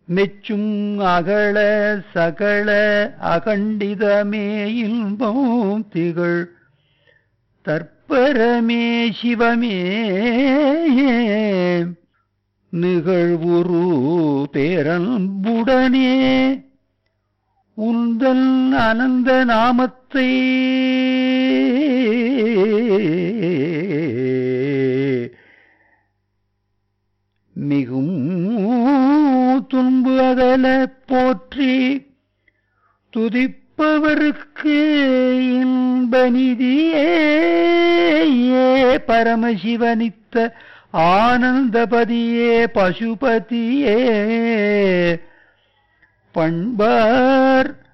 மெச்சும் அகல சகல அகண்டிதமே இன்பம் திகழ் தற்பரமே சிவமே நிகழ்வுரு பேரன்புடனே உந்தல் அனந்த நாமத்தை மிகும் துன்பு அகல போற்றி துதிப்பவருக்கு இன்பநிதியே பரமசிவனித்த ஆனந்தபதியே பசுபதியே பண்பார்